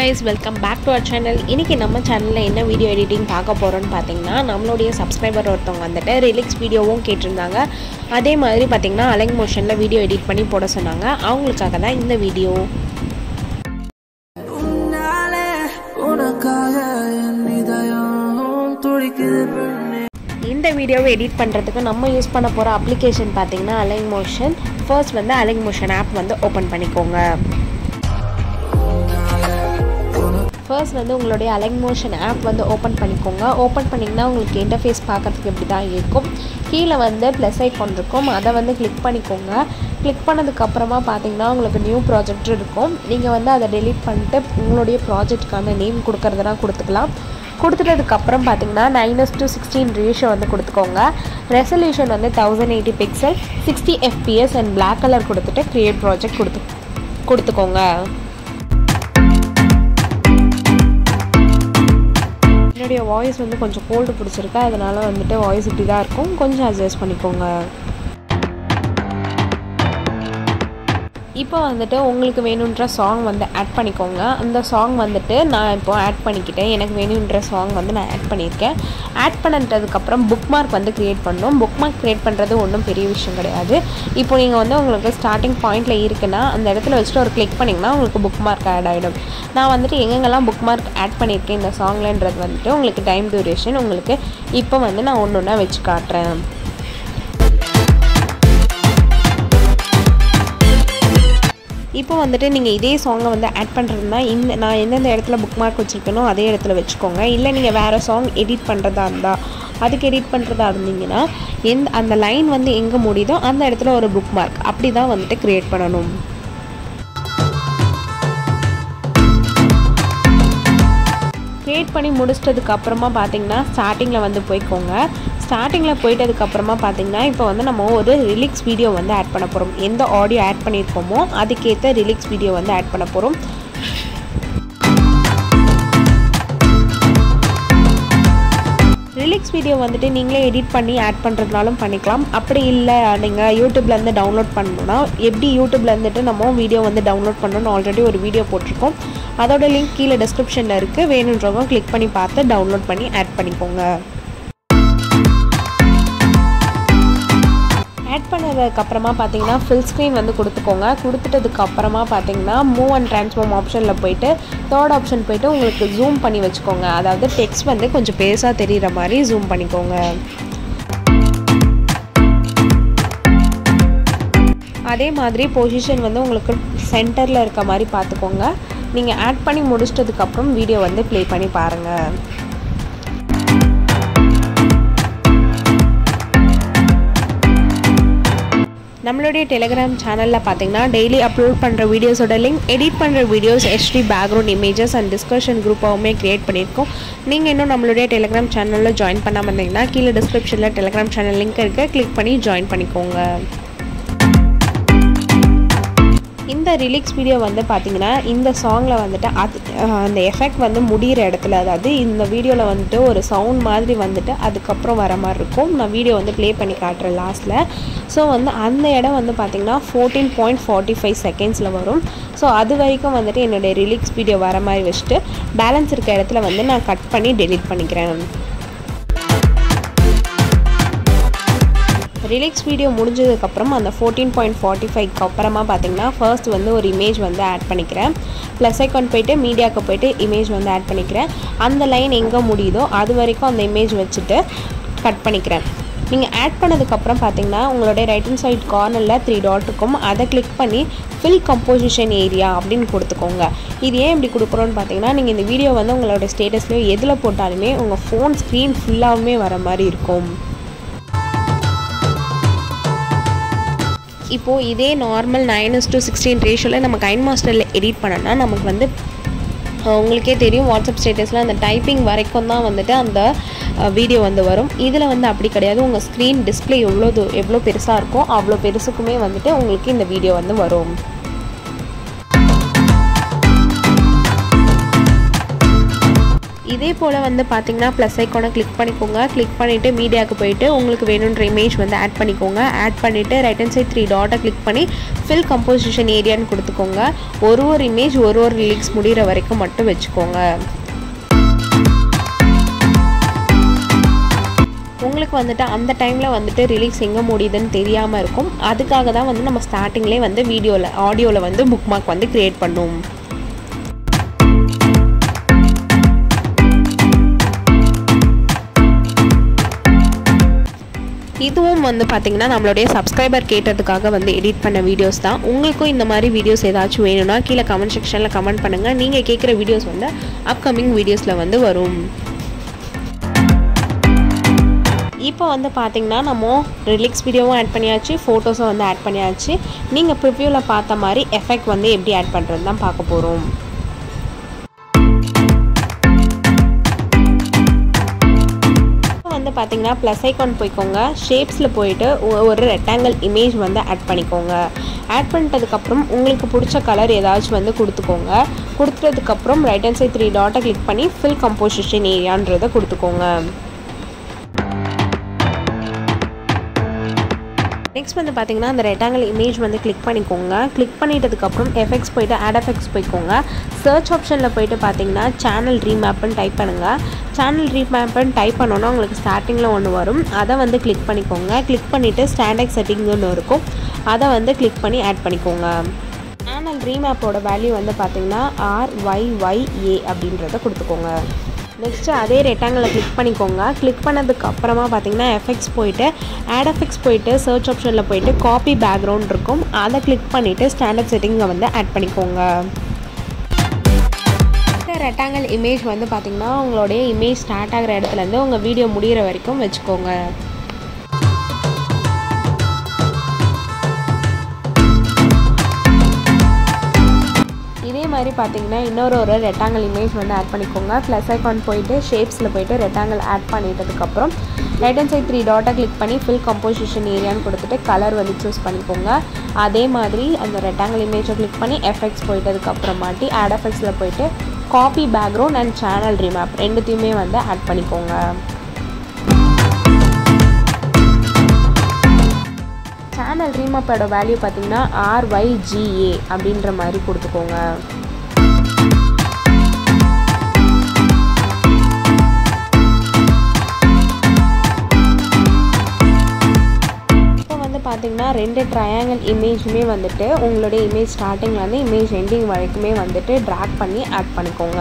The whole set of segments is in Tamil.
Guys welcome back to our channel இன்றைக்கி நம்ம சேனலில் என்ன வீடியோ எடிட்டிங் பார்க்க போகிறோன்னு பார்த்தீங்கன்னா நம்மளுடைய சப்ஸ்கிரைபர் ஒருத்தவங்க வந்துட்டு ரிலிக்ஸ் வீடியோவும் கேட்டிருந்தாங்க அதே மாதிரி பார்த்தீங்கன்னா அலைங் மோஷனில் வீடியோ எடிட் பண்ணி போட சொன்னாங்க அவங்களுக்காக தான் இந்த வீடியோ உன்னாலே உனக்காக என் இதயம் துடிக்குது பெண்ணே இந்த வீடியோவை எடிட் பண்ணுறதுக்கு நம்ம யூஸ் பண்ண போகிற அப்ளிகேஷன் பார்த்தீங்கன்னா அலைங் மோஷன் ஃபர்ஸ்ட் வந்து அலைங் மோஷன் ஆப் வந்து ஓப்பன் பண்ணிக்கோங்க ஃபர்ஸ்ட் வந்து உங்களுடைய அலைங் மோஷன் ஆப் வந்து ஓப்பன் பண்ணிக்கோங்க ஓப்பன் பண்ணிங்கன்னா உங்களுக்கு இன்டர்ஃபேஸ் பார்க்கறதுக்கு இப்படி தான் இருக்கும் கீழே வந்து ப்ளஸ் ஐக்கான் இருக்கும் அதை வந்து கிளிக் பண்ணிக்கோங்க கிளிக் பண்ணதுக்கப்புறமா பார்த்தீங்கன்னா உங்களுக்கு நியூ ப்ராஜெக்ட் இருக்கும் நீங்கள் வந்து அதை டெலீட் பண்ணிட்டு உங்களுடைய ப்ராஜெக்ட்டுக்கான நேம் கொடுக்கறதுனா கொடுத்துக்கலாம் கொடுத்துட்டதுக்கப்புறம் பார்த்தீங்கன்னா நைனஸ் டு சிக்ஸ்டீன் ரேஷியோ வந்து கொடுத்துக்கோங்க ரெசல்யூஷன் வந்து thousand eighty pixel sixty FPS and black colour கொடுத்துட்டு க்ரியேட் ப்ராஜெக்ட் கொடுத்து கொடுத்துக்கோங்க என்னுடைய வாய்ஸ் வந்து கொஞ்சம் கோல்டு பிடிச்சிருக்கு அதனால வந்துட்டு வாய்ஸ் இப்படி தான் இருக்கும் கொஞ்சம் அட்ஜஸ்ட் பண்ணிக்கோங்க இப்போ வந்துட்டு உங்களுக்கு வேணுன்ற சாங் வந்து ஆட் பண்ணிக்கோங்க அந்த சாங் வந்துட்டு நான் இப்போ ஆட் பண்ணிக்கிட்டேன் எனக்கு வேணுன்ற சாங் வந்து நான் ஆட் பண்ணியிருக்கேன் ஆட் பண்ணிட்டதுக்கப்புறம் புக் மார்க் வந்து க்ரியேட் பண்ணணும் புக் மார்க் க்ரியேட் பண்ணுறது ஒன்றும் பெரிய விஷயம் கிடையாது இப்போ நீங்கள் வந்து உங்களுக்கு ஸ்டார்டிங் பாயிண்டில் இருக்குன்னா அந்த இடத்துல வச்சுட்டு ஒரு கிளிக் பண்ணிங்கன்னா உங்களுக்கு புக் மார்க் ஆட் ஆகிடும் நான் வந்துட்டு எங்கெங்கெல்லாம் புக் மார்க் ஆட் பண்ணியிருக்கேன் இந்த சாங்லன்றது வந்துட்டு உங்களுக்கு டைம் டியூரேஷன் உங்களுக்கு இப்போ வந்து நான் ஒன்று ஒன்றா வச்சு காட்டுறேன் இப்போ வந்துட்டு நீங்கள் இதே சாங்கை வந்து ஆட் பண்ணுறதுனா இந்த நான் எந்தெந்த இடத்துல புக் மார்க் வச்சுருக்கேனோ அதே இடத்துல வச்சுக்கோங்க இல்லை நீங்கள் வேறு சாங் எடிட் பண்ணுறதா இருந்தால் அதுக்கு எடிட் பண்ணுறதா இருந்தீங்கன்னா எந்த அந்த லைன் வந்து எங்கே முடியுதோ அந்த இடத்துல ஒரு புக் மார்க் அப்படி தான் வந்துட்டு க்ரியேட் பண்ணணும் க்ரியேட் பண்ணி முடிச்சிட்டதுக்கு அப்புறமா பார்த்தீங்கன்னா ஸ்டார்டிங்கில் வந்து போய்க்கோங்க ஸ்டார்டிங்கில் போயிட்டதுக்கப்புறமா பார்த்தீங்கன்னா இப்போ வந்து நம்ம ஒரு ரிலிக்ஸ் வீடியோ வந்து ஆட் பண்ண போகிறோம் எந்த ஆடியோ ஆட் பண்ணியிருக்கோமோ அதுக்கேற்ற ரிலிக்ஸ் வீடியோ வந்து ஆட் பண்ண போகிறோம் ரிலிக்ஸ் வீடியோ வந்துட்டு நீங்களே எடிட் பண்ணி ஆட் பண்ணுறதுனாலும் பண்ணிக்கலாம் அப்படி இல்லை நீங்கள் யூடியூப்லேருந்து டவுன்லோட் பண்ணணும்னா எப்படி யூடியூப்ல இருந்துட்டு நம்ம வீடியோ வந்து டவுன்லோட் பண்ணணும்னு ஆல்ரெடி ஒரு வீடியோ போட்டிருக்கோம் அதோட லிங்க் கீழே டிஸ்கிரிப்ஷனில் இருக்குது வேணுன்றவங்க கிளிக் பண்ணி பார்த்து டவுன்லோட் பண்ணி ஆட் பண்ணிக்கோங்க ஆட் பண்ணதுக்கப்புறமா பார்த்தீங்கன்னா ஃபில் ஸ்க்ரீன் வந்து கொடுத்துக்கோங்க கொடுத்துட்டதுக்கு அப்புறமா பார்த்தீங்கன்னா மூவ் அண்ட் ட்ரான்ஸ்ஃபார்ம் ஆப்ஷனில் போயிட்டு தேர்ட் ஆப்ஷன் போயிட்டு உங்களுக்கு ஜூம் பண்ணி வச்சுக்கோங்க அதாவது டெக்ஸ்ட் வந்து கொஞ்சம் பெருசாக தெரிகிற மாதிரி ஜூம் பண்ணிக்கோங்க அதே மாதிரி பொசிஷன் வந்து உங்களுக்கு சென்டரில் இருக்க மாதிரி பார்த்துக்கோங்க நீங்கள் ஆட் பண்ணி முடிச்சிட்டதுக்கப்புறம் வீடியோ வந்து ப்ளே பண்ணி பாருங்கள் நம்மளுடைய டெலிகிராம் சேனலில் பார்த்தீங்கன்னா டெய்லி அப்லோட் பண்ணுற வீடியோஸோட லிங்க் எடிட் பண்ணுற videos HD background images and discussion குரூப்பாகவுமே க்ரியேட் பண்ணியிருக்கோம் நீங்கள் இன்னும் நம்மளுடைய டெலிகிராம் சேனலில் ஜாயின் பண்ணாமல் இருந்தீங்கன்னா கீழே டிஸ்கிரிப்ஷனில் டெலிகிராம் சேனல் லிங்க் இருக்குது கிளிக் பண்ணி ஜாயின் பண்ணிக்கோங்க இந்த ரிலிக்ஸ் வீடியோ வந்து பார்த்தீங்கன்னா இந்த சாங்கில் வந்துட்டு அது அந்த எஃபெக்ட் வந்து முடிகிற இடத்துல அதாவது இந்த வீடியோவில் வந்துட்டு ஒரு சவுண்ட் மாதிரி வந்துட்டு அதுக்கப்புறம் வர மாதிரி இருக்கும் நான் வீடியோ வந்து ப்ளே பண்ணி காட்டுறேன் லாஸ்ட்டில் ஸோ வந்து அந்த இடம் வந்து பார்த்திங்கன்னா ஃபோர்டீன் பாயிண்ட் ஃபார்ட்டி ஃபைவ் செகண்ட்ஸில் வரும் ஸோ அது வரைக்கும் வந்துட்டு என்னுடைய ரிலிக்ஸ் வீடியோ வர மாதிரி வச்சுட்டு பேலன்ஸ் இருக்க இடத்துல வந்து நான் கட் பண்ணி டெலிட் பண்ணிக்கிறேன் ரிலிக்ஸ் வீடியோ முடிஞ்சதுக்கப்புறம் அந்த ஃபோர்டீன் பாயிண்ட் ஃபார்ட்டி ஃபைவ்க்கு அப்புறமா பார்த்தீங்கன்னா ஃபர்ஸ்ட் வந்து ஒரு இமேஜ் வந்து ஆட் பண்ணிக்கிறேன் ப்ளஸ் ஐக்கான் போயிட்டு மீடியாவுக்கு போயிட்டு இமேஜ் வந்து ஆட் பண்ணிக்கிறேன் அந்த லைன் எங்கே முடியுதோ அது வரைக்கும் அந்த இமேஜ் வச்சுட்டு கட் பண்ணிக்கிறேன் நீங்கள் ஆட் பண்ணதுக்கப்புறம் பார்த்தீங்கன்னா உங்களுடைய ரைட் ஹேண்ட் சைட் கார்னரில் த்ரீ டாட் இருக்கும் அதை கிளிக் பண்ணி ஃபில் கம்போசிஷன் ஏரியா அப்படின்னு கொடுத்துக்கோங்க இது ஏன் இப்படி கொடுக்குறோன்னு பார்த்தீங்கன்னா நீங்கள் இந்த வீடியோ வந்து உங்களோட ஸ்டேட்டஸ்லையோ எதில் போட்டாலுமே உங்கள் ஃபோன் ஸ்க்ரீன் ஃபுல்லாகவுமே வர மாதிரி இருக்கும் இப்போது இதே normal nine is to sixteen ரேஷியோவில் நம்ம கைன் மாஸ்டரில் எடிட் பண்ணோன்னா நமக்கு வந்து உங்களுக்கே தெரியும் வாட்ஸ்அப் ஸ்டேட்டஸில் அந்த டைப்பிங் வரைக்கும் தான் வந்துட்டு அந்த வீடியோ வந்து வரும் இதில் வந்து அப்படி கிடையாது உங்கள் ஸ்க்ரீன் டிஸ்பிளே எவ்வளோ தூ எவ்வளோ பெருசாக இருக்கோ அவ்வளோ பெருசுக்குமே வந்துட்டு உங்களுக்கு இந்த வீடியோ வந்து வரும் இது அதே போல் வந்து பார்த்தீங்கன்னா ப்ளஸ் ஐக்கானை கிளிக் பண்ணிக்கோங்க கிளிக் பண்ணிவிட்டு மீடியாவுக்கு போயிட்டு உங்களுக்கு வேணுன்ற இமேஜ் வந்து ஆட் பண்ணிக்கோங்க ஆட் பண்ணிவிட்டு ரைட் ஹேண்ட் சைட் த்ரீ டாட்டை கிளிக் பண்ணி ஃபில் கம்போசிஷன் ஏரியான்னு கொடுத்துக்கோங்க ஒரு ஒரு இமேஜ் ஒரு ஒரு லிரிக்ஸ் முடிகிற வரைக்கும் மட்டும் வச்சுக்கோங்க உங்களுக்கு வந்துட்டு அந்த டைமில் வந்துட்டு ரிலீஸ் எங்கே முடியுதுன்னு தெரியாமல் இருக்கும் அதுக்காக தான் வந்து நம்ம ஸ்டார்டிங்லேயே வந்து வீடியோவில் ஆடியோவில் வந்து புக் மார்க் வந்து க்ரியேட் பண்ணும் இதுவும் வந்து பார்த்திங்கன்னா நம்மளுடைய சப்ஸ்கிரைபர் கேட்டதுக்காக வந்து எடிட் பண்ண வீடியோஸ் தான் உங்களுக்கும் இந்த மாதிரி வீடியோஸ் ஏதாச்சும் வேணும்னா கீழே கமெண்ட் செக்ஷனில் கமெண்ட் பண்ணுங்கள் நீங்கள் கேட்குற வீடியோஸ் வந்து அப்கமிங் வீடியோஸில் வந்து வரும் இப்போ வந்து பார்த்தீங்கன்னா நம்ம ரிலிக்ஸ் வீடியோவும் ஆட் பண்ணியாச்சு ஃபோட்டோஸும் வந்து ஆட் பண்ணியாச்சு நீங்கள் ப்ரிவ்யூவில் பார்த்த மாதிரி எஃபெக்ட் வந்து எப்படி ஆட் பண்ணுறது தான் பார்க்க போகிறோம் வந்து பார்த்தீங்கன்னா ப்ளஸ் ஐக்கான் போய்க்கோங்க ஷேப்ஸில் போயிட்டு ஒரு ரெக்டாங்கிள் இமேஜ் வந்து ஆட் பண்ணிக்கோங்க ஆட் பண்ணிட்டதுக்கப்புறம் உங்களுக்கு பிடிச்ச கலர் ஏதாச்சும் வந்து கொடுத்துக்கோங்க கொடுத்துட்டதுக்கப்புறம் ரைட் ஹேண்ட் சைட் த்ரீ டாட்டை கிளிக் பண்ணி ஃபில் கம்போசிஷன் ஏரியான்றதை கொடுத்துக்கோங்க நெக்ஸ்ட் வந்து பார்த்தீங்கன்னா அந்த ரெக்டாங்கிள் இமேஜ் வந்து கிளிக் பண்ணிக்கோங்க கிளிக் பண்ணிட்டதுக்கப்புறம் எஃபெக்ட்ஸ் போயிட்டு ஆட் எஃபெக்ட்ஸ் போய்க்கோங்க சர்ச் ஆப்ஷனில் போயிட்டு பார்த்தீங்கன்னா சேனல் ரீமேப்னு டைப் பண்ணுங்கள் சேனல் ரீமேப்னு டைப் பண்ணோன்னா உங்களுக்கு ஸ்டார்டிங்கில் ஒன்று வரும் அதை வந்து கிளிக் பண்ணிக்கோங்க கிளிக் பண்ணிவிட்டு ஸ்டாண்டர்ட் செட்டிங்னு ஒன்று இருக்கும் அதை வந்து கிளிக் பண்ணி ஆட் பண்ணிக்கோங்க சேனல் ரீமேப்போட வேல்யூ வந்து பார்த்தீங்கன்னா ஆர் ஒய் ஒய் ஏ அப்படின்றத கொடுத்துக்கோங்க நெக்ஸ்ட்டு அதே ரெக்டாங்கில் கிளிக் பண்ணிக்கோங்க கிளிக் பண்ணதுக்கு அப்புறமா பார்த்தீங்கன்னா எஃபெக்ட்ஸ் போயிட்டு ஆட் எஃபெக்ட்ஸ் போயிட்டு சர்ச் ஆப்ஷனில் போயிட்டு காப்பி பேக்ரவுண்ட் இருக்கும் அதை கிளிக் பண்ணிவிட்டு ஸ்டாண்டர்ட் செட்டிங்கை வந்து ஆட் பண்ணிக்கோங்க இந்த ரெக்டாங்கிள் இமேஜ் வந்து பார்த்திங்கன்னா உங்களுடைய இமேஜ் ஸ்டார்ட் ஆகிற இடத்துலேருந்து உங்கள் வீடியோ முடிகிற வரைக்கும் வச்சுக்கோங்க இதே மாதிரி பார்த்தீங்கன்னா இன்னொரு ஒரு ரெக்டாங்கிள் இமேஜ் வந்து ஆட் பண்ணிக்கோங்க ப்ளஸ் ஐக்கான் போயிட்டு ஷேப்ஸில் போயிட்டு ரெக்டாங்கிள் ஆட் பண்ணிட்டதுக்கப்புறம் ரைட் ஹேண்ட் சைட் த்ரீ டாட்டை கிளிக் பண்ணி ஃபில் கம்போசிஷன் ஏரியான்னு கொடுத்துட்டு கலர் வந்து சூஸ் பண்ணிக்கோங்க அதே மாதிரி அந்த ரெக்டாங்கிள் இமேஜை கிளிக் பண்ணி எஃபெக்ட்ஸ் போயிட்டதுக்கப்புறமாட்டி ஆட் எஃபெக்ட்ஸில் போயிட்டு copy background and channel remap ரெண்டுத்தையுமே வந்து ஆட் பண்ணிக்கோங்க சேனல் ரீமப்போட வேல்யூ பார்த்தீங்கன்னா ஆர்ஒய்ஜிஏ அப்படின்ற மாதிரி கொடுத்துக்கோங்க இப்போ வந்து பார்த்தீங்கன்னா ரெண்டு ட்ரையாங்கிள் இமேஜுமே வந்துட்டு உங்களுடைய இமேஜ் ஸ்டார்டிங்லேருந்து இமேஜ் எண்டிங் வரைக்குமே வந்துட்டு ட்ராக் பண்ணி ஆட் பண்ணிக்கோங்க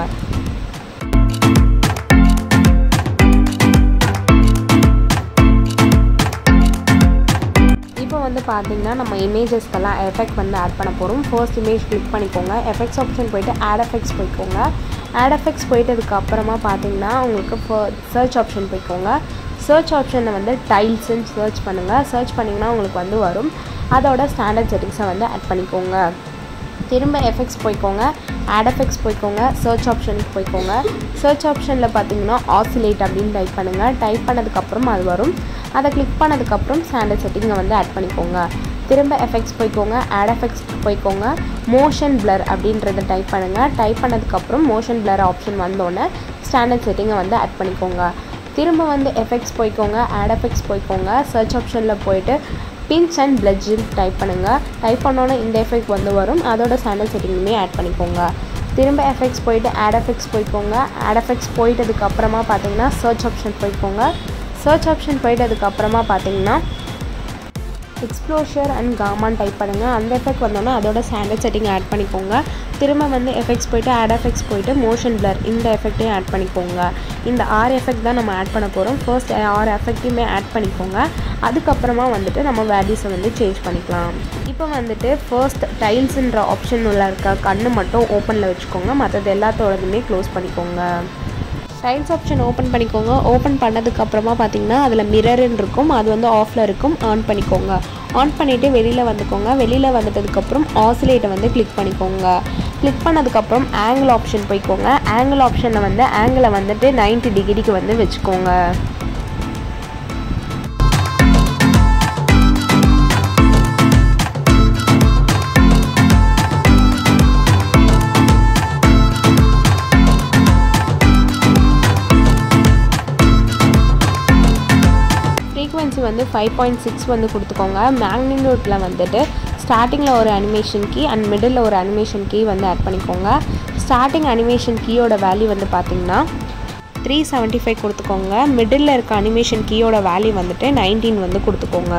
இப்போ வந்து பார்த்தீங்கன்னா நம்ம இமேஜஸ்க்கெல்லாம் எஃபெக்ட் வந்து ஆட் பண்ண போகிறோம் ஃபர்ஸ்ட் இமேஜ் கிளிக் பண்ணிக்கோங்க எஃபெக்ட்ஸ் ஆப்ஷன் போயிட்டு ஆட் எஃபெக்ட்ஸ் போய்க்கோங்க ஆட் எஃபெக்ட்ஸ் போயிட்டதுக்கு அப்புறமா பார்த்தீங்கன்னா உங்களுக்கு சர்ச் ஆப்ஷன் போய்க்கோங்க சர்ச் ஆப்ஷனில் வந்து டைல்ஸ்ன்னு சர்ச் பண்ணுங்கள் சர்ச் பண்ணிங்கன்னா உங்களுக்கு வந்து வரும் அதோட ஸ்டாண்டர்ட் செட்டிங்ஸை வந்து ஆட் பண்ணிக்கோங்க திரும்ப எஃபெக்ட்ஸ் போய்க்கோங்க ஆட் எஃபெக்ட்ஸ் போய்க்கோங்க சர்ச் ஆப்ஷனுக்கு போய்க்கோங்க சர்ச் ஆப்ஷனில் பார்த்தீங்கன்னா ஆசிலேட் அப்படின்னு டைப் பண்ணுங்கள் டைப் பண்ணதுக்கப்புறம் அது வரும் அதை கிளிக் பண்ணதுக்கப்புறம் ஸ்டாண்டர்ட் செட்டிங்கை வந்து ஆட் பண்ணிக்கோங்க திரும்ப எஃபெக்ட்ஸ் போய்க்கோங்க ஆட் எஃபெக்ட்ஸ் போய்க்கோங்க மோஷன் பிளர் அப்படின்றத டைப் பண்ணுங்கள் டைப் பண்ணதுக்கப்புறம் மோஷன் பிளர் ஆப்ஷன் வந்தோடனே ஸ்டாண்டர்ட் செட்டிங்கை வந்து ஆட் பண்ணிக்கோங்க திரும்ப வந்து எஃபெக்ட்ஸ் போய்க்கோங்க ஆட் எஃபெக்ட்ஸ் போய்க்கோங்க சர்ச் ஆப்ஷனில் போயிட்டு பின்ச் அண்ட் பிளட்ஜில் டைப் பண்ணுங்கள் டைப் பண்ணோன்னே இந்த எஃபெக்ட் வந்து வரும் அதோட ஸ்டாண்டர்ட் செட்டிங்குமே ஆட் பண்ணிக்கோங்க திரும்ப எஃபெக்ட்ஸ் போயிட்டு ஆட் எஃபெக்ட்ஸ் போய்க்கோங்க ஆட் எஃபெக்ட்ஸ் போயிட்டதுக்கு அப்புறமா பார்த்தீங்கன்னா சர்ச் ஆப்ஷன் போய்க்கோங்க சர்ச் ஆப்ஷன் போயிட்டதுக்கு அப்புறமா பார்த்தீங்கன்னா எக்ஸ்ப்ளோஷர் அண்ட் காமான் டைப் பண்ணுங்கள் அந்த எஃபெக்ட் வந்தோன்னா அதோட ஸ்டாண்டர்ட் செட்டிங் ஆட் பண்ணிக்கோங்க திரும்ப வந்து எஃபெக்ட்ஸ் போயிட்டு ஆட் எஃபெக்ட்ஸ் போயிட்டு மோஷன் பிளர் இந்த எஃபெக்ட்டையும் ஆட் பண்ணிக்கோங்க இந்த ஆறு எஃபெக்ட் தான் நம்ம ஆட் பண்ண போகிறோம் ஃபர்ஸ்ட் ஆறு எஃபெக்ட்டையுமே ஆட் பண்ணிக்கோங்க அதுக்கப்புறமா வந்துட்டு நம்ம வேல்யூஸை வந்து சேஞ்ச் பண்ணிக்கலாம் இப்போ வந்துட்டு ஃபர்ஸ்ட் டைல்ஸுன்ற ஆப்ஷன் உள்ள இருக்க கண்ணு மட்டும் ஓப்பனில் வச்சுக்கோங்க மற்றது எல்லாத்தோடதுமே க்ளோஸ் பண்ணிக்கோங்க டைல்ஸ் ஆப்ஷன் ஓப்பன் பண்ணிக்கோங்க ஓப்பன் பண்ணதுக்கப்புறமா பார்த்தீங்கன்னா அதில் மிரர்னு இருக்கும் அது வந்து ஆஃபில் இருக்கும் ஆன் பண்ணிக்கோங்க ஆன் பண்ணிவிட்டு வெளியில் வந்துக்கோங்க வெளியில் வந்துட்டதுக்கப்புறம் ஆசிலேட்டை வந்து கிளிக் பண்ணிக்கோங்க கிளிக் பண்ணதுக்கப்புறம் ஆங்கிள் ஆப்ஷன் போய்க்கோங்க ஆங்கிள் ஆப்ஷனில் வந்து ஆங்கிளை வந்துட்டு 90 டிகிரிக்கு வந்து வச்சுக்கோங்க ஃப்ரீக்வன்சி வந்து ஃபைவ் பாயிண்ட் சிக்ஸ் வந்து கொடுத்துக்கோங்க மேக்னிடியூட்டில் வந்துட்டு ஸ்டார்டிங்கில் ஒரு அனிமேஷன் கீ அண்ட் மிடில் ஒரு அனிமேஷன் கீ வந்து ஆட் பண்ணிக்கோங்க ஸ்டார்டிங் அனிமேஷன் கீயோட வேல்யூ வந்து பார்த்திங்கன்னா த்ரீ செவன்ட்டி ஃபைவ் கொடுத்துக்கோங்க மிடில் இருக்க அனிமேஷன் கீயோட வேல்யூ வந்துட்டு நைன்டீன் வந்து கொடுத்துக்கோங்க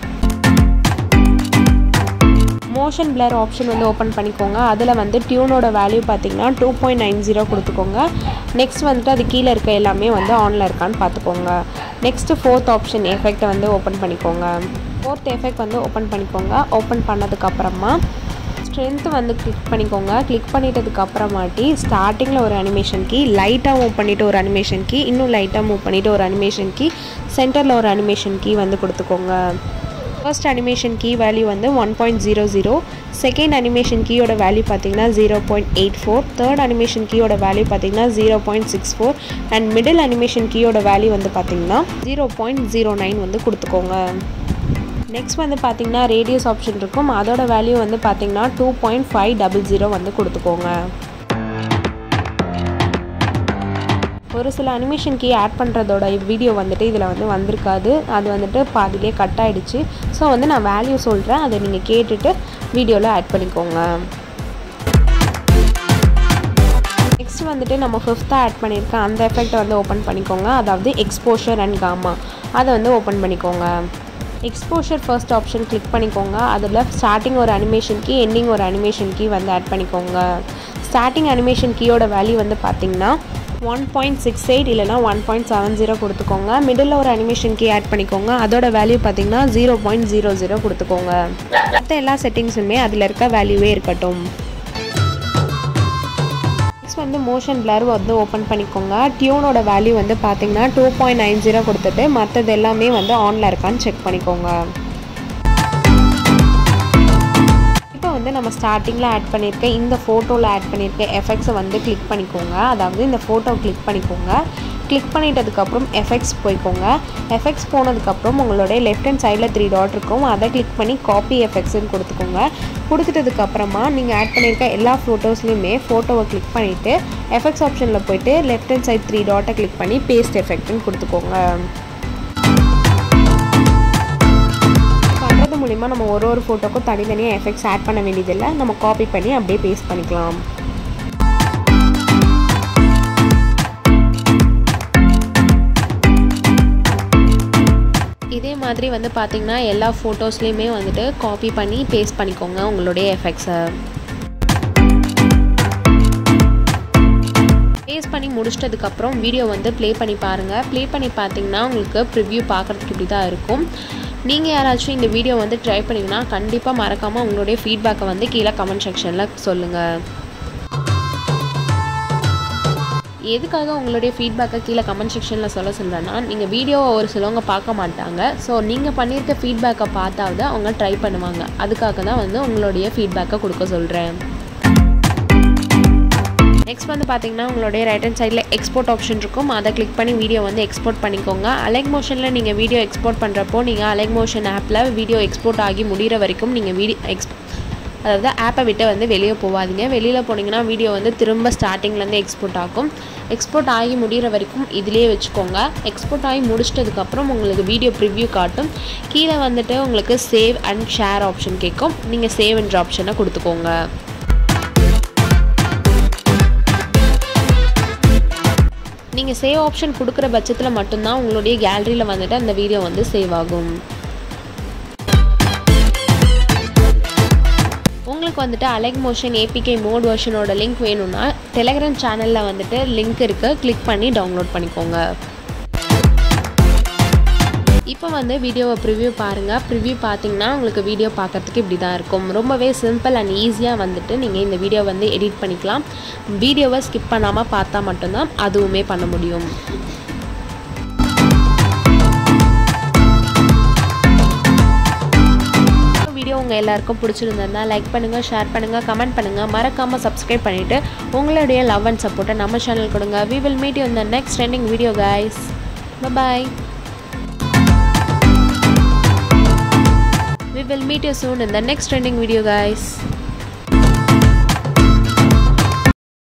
மோஷன் பிளர் ஆப்ஷன் வந்து ஓப்பன் பண்ணிக்கோங்க அதில் வந்து டியூனோட வேல்யூ பார்த்தீங்கன்னா டூ பாயிண்ட் நைன் ஜீரோ கொடுத்துக்கோங்க நெக்ஸ்ட் வந்துட்டு அது கீழே இருக்க எல்லாமே வந்து ஆனில் இருக்கான்னு பார்த்துக்கோங்க நெக்ஸ்ட்டு ஃபோர்த் ஆப்ஷன் எஃபெக்ட்டை வந்து ஓப்பன் பண்ணிக்கோங்க ஃபோர்த் எஃபெக்ட் வந்து ஓப்பன் பண்ணிக்கோங்க ஓப்பன் பண்ணதுக்கப்புறமா ஸ்ட்ரென்த் வந்து கிளிக் பண்ணிக்கோங்க கிளிக் பண்ணிட்டதுக்கு அப்புறமாட்டி ஸ்டார்டிங்கில் ஒரு அனிமேஷன் கீ லைட்டாக மூவ் பண்ணிவிட்டு ஒரு அனிமேஷன் கீ இன்னும் லைட்டாக மூவ் பண்ணிவிட்டு ஒரு அனிமேஷன் கீ சென்டரில் ஒரு அனிமேஷன் கீ வந்து கொடுத்துக்கோங்க ஃபர்ஸ்ட் அனிமேஷன் கீ வேல்யூ வந்து one point zero zero second animation கீயோட வேல்யூ பார்த்தீங்கன்னா zero point eight four third animation கீயோட வேல்யூ பார்த்தீங்கன்னா zero point six four and middle animation கீயோட வேல்யூ வந்து பார்த்தீங்கன்னா ஜீரோ பாயிண்ட் ஜீரோ நைன் வந்து கொடுத்துக்கோங்க நெக்ஸ்ட் வந்து பார்த்தீங்கன்னா ரேடியஸ் ஆப்ஷன் இருக்கும் அதோட வேல்யூ வந்து பார்த்தீங்கன்னா two point five double zero வந்து கொடுத்துக்கோங்க ஒரு சில அனிமேஷன் கீ ஆட் பண்ணுறதோட வீடியோ வந்துட்டு இதில் வந்து வந்திருக்காது அது வந்துட்டு பாதிலே கட் ஆகிடுச்சு ஸோ வந்து நான் வேல்யூ சொல்கிறேன் அதை நீங்கள் கேட்டுட்டு வீடியோவில் ஆட் பண்ணிக்கோங்க நெக்ஸ்ட் வந்துட்டு நம்ம ஃபிஃப்த்தாக ஆட் பண்ணியிருக்க அந்த எஃபெக்ட்டை வந்து ஓப்பன் பண்ணிக்கோங்க அதாவது எக்ஸ்போஷர் அண்ட் காமா அதை வந்து ஓப்பன் பண்ணிக்கோங்க எக்ஸ்போஷர் ஃபர்ஸ்ட் ஆப்ஷன் கிளிக் பண்ணிக்கோங்க அதில் ஸ்டார்டிங் ஒரு அனிமேஷன் கீ எண்டிங் ஒரு அனிமேஷன் கீ வந்து ஆட் பண்ணிக்கோங்க ஸ்டார்டிங் அனிமேஷன் கீயோட வேல்யூ வந்து பார்த்தீங்கன்னா ஒன் பாயிண்ட் சிக்ஸ் எயிட் இல்லைனா ஒன் பாயிண்ட் செவன் ஜீரோ கொடுத்துக்கோங்க மிடில் ஒரு அனிமேஷன் கீ ஆட் பண்ணிக்கோங்க அதோட வேல்யூ பார்த்தீங்கன்னா ஜீரோ பாயிண்ட் ஜீரோ ஜீரோ கொடுத்துக்கோங்க மற்ற எல்லா செட்டிங்ஸுமே அதில் இருக்க வேல்யூவே இருக்கட்டும் நெக்ஸ்ட் வந்து மோஷன் பிளர் வந்து ஓப்பன் பண்ணிக்கோங்க டியூனோட வேல்யூ வந்து பார்த்தீங்கன்னா டூ பாயிண்ட் நைன் ஜீரோ கொடுத்துட்டு மற்றது எல்லாமே வந்து ஆனில் இருக்கான்னு செக் பண்ணிக்கோங்க இப்போ வந்து நம்ம ஸ்டார்டிங்கில் ஆட் பண்ணியிருக்க இந்த ஃபோட்டோவில் ஆட் பண்ணியிருக்க எஃபெக்ட்ஸை வந்து கிளிக் பண்ணிக்கோங்க அதாவது இந்த ஃபோட்டோ கிளிக் பண்ணிக்கோங்க கிளிக் பண்ணிட்டதுக்கப்புறம் எஃபெக்ட்ஸ் போய்க்கோங்க எஃபெக்ட்ஸ் போனதுக்கப்புறம் உங்களுடைய லெஃப்ட் ஹேண்ட் சைடில் த்ரீ டாட் இருக்கும் அதை கிளிக் பண்ணி காப்பி எஃபெக்ட்ஸ்னு கொடுத்துக்கோங்க கொடுத்துட்டதுக்கப்புறமா நீங்கள் ஆட் பண்ணியிருக்க எல்லா ஃபோட்டோஸ்லையுமே ஃபோட்டோவை கிளிக் பண்ணிவிட்டு எஃபெக்ட்ஸ் ஆப்ஷனில் போயிட்டு லெஃப்ட் ஹேண்ட் சைட் த்ரீ டாட்டை கிளிக் பண்ணி பேஸ்ட் எஃபெக்ட்னு கொடுத்துக்கோங்க பண்ணுறது மூலிமா நம்ம ஒரு ஒரு ஃபோட்டோக்கும் தனித்தனியாக எஃபெக்ட்ஸ் ஆட் பண்ண வேண்டியதில்லை நம்ம காப்பி பண்ணி அப்படியே பேஸ்ட் பண்ணிக்கலாம் இதே மாதிரி வந்து பார்த்திங்கன்னா எல்லா ஃபோட்டோஸ்லேயுமே வந்துட்டு காப்பி பண்ணி பேஸ்ட் பண்ணிக்கோங்க உங்களுடைய எஃபெக்ட்ஸை பேஸ்ட் பண்ணி முடிச்சிட்டதுக்கப்புறம் வீடியோ வந்து ப்ளே பண்ணி பாருங்கள் ப்ளே பண்ணி பார்த்தீங்கன்னா உங்களுக்கு ப்ரிவ்யூ பார்க்குறதுக்கு இப்படி தான் இருக்கும் நீங்கள் யாராச்சும் இந்த வீடியோ வந்து ட்ரை பண்ணிங்கன்னா கண்டிப்பாக மறக்காமல் உங்களுடைய ஃபீட்பேக்கை வந்து கீழே கமெண்ட் செக்ஷனில் சொல்லுங்கள் எதுக்காக உங்களுடைய ஃபீட்பேக்கை கீழே கமெண்ட் செக்ஷனில் சொல்ல சொல்கிறேன்னா நீங்கள் வீடியோவை ஒரு சிலவங்க பார்க்க மாட்டாங்க ஸோ நீங்கள் பண்ணியிருக்க ஃபீட்பேக்கை பார்த்தாவது அவங்க ட்ரை பண்ணுவாங்க அதுக்காக தான் வந்து உங்களுடைய ஃபீட்பேக்கை கொடுக்க சொல்கிறேன் நெக்ஸ்ட் வந்து பார்த்தீங்கன்னா உங்களுடைய ரைட் ஹேண்ட் சைடில் எக்ஸ்போர்ட் ஆப்ஷன் இருக்கும் அதை கிளிக் பண்ணி வீடியோ வந்து எக்ஸ்போர்ட் பண்ணிக்கோங்க அலைக் மோஷனில் நீங்கள் வீடியோ எக்ஸ்போர்ட் பண்ணுறப்போ நீங்கள் அலைக் மோஷன் ஆப்பில் வீடியோ எக்ஸ்போர்ட் ஆகி முடிகிற வரைக்கும் நீங்கள் வீடியோ எக்ஸ் அதாவது ஆப்பை விட்டு வந்து வெளியே போகாதீங்க வெளியில் போனீங்கன்னா வீடியோ வந்து திரும்ப ஸ்டார்டிங்லேருந்து எக்ஸ்போர்ட் ஆகும் எக்ஸ்போர்ட் ஆகி முடிகிற வரைக்கும் இதிலேயே வச்சுக்கோங்க எக்ஸ்போர்ட் ஆகி முடிச்சிட்டதுக்கப்புறம் உங்களுக்கு வீடியோ ப்ரிவ்யூ காட்டும் கீழே வந்துட்டு உங்களுக்கு சேவ் அண்ட் ஷேர் ஆப்ஷன் கேட்கும் நீங்கள் சேவ் என்ற ஆப்ஷனை கொடுத்துக்கோங்க நீங்கள் சேவ் ஆப்ஷன் கொடுக்குற பட்சத்தில் மட்டும்தான் உங்களுடைய கேலரியில் வந்துட்டு அந்த வீடியோ வந்து சேவ் ஆகும் உங்களுக்கு வந்துட்டு அலைக் மோஷன் ஏபிகே மோட் வெர்ஷனோட லிங்க் வேணும்னா டெலகிராம் சேனலில் வந்துட்டு லிங்க் இருக்குது கிளிக் பண்ணி டவுன்லோட் பண்ணிக்கோங்க இப்போ வந்து வீடியோவை ப்ரிவ்யூ பாருங்கள் ப்ரிவ்யூ பார்த்தீங்கன்னா உங்களுக்கு வீடியோ பார்க்குறதுக்கு இப்படி தான் இருக்கும் ரொம்பவே சிம்பிள் அண்ட் ஈஸியாக வந்துட்டு நீங்கள் இந்த வீடியோ வந்து எடிட் பண்ணிக்கலாம் வீடியோவை ஸ்கிப் பண்ணாமல் பார்த்தா மட்டும்தான் அதுவுமே பண்ண முடியும் வீடியோ உங்கள் எல்லாருக்கும் பிடிச்சிருந்ததுனா லைக் பண்ணுங்கள் ஷேர் பண்ணுங்கள் கமெண்ட் பண்ணுங்கள் மறக்காமல் சப்ஸ்கிரைப் பண்ணிவிட்டு உங்களுடைய லவ் அண்ட் சப்போர்ட்டை நம்ம சேனல் கொடுங்க வி வில் மீட் யூ இந்த next trending video guys bye We will meet you soon in the next trending video guys.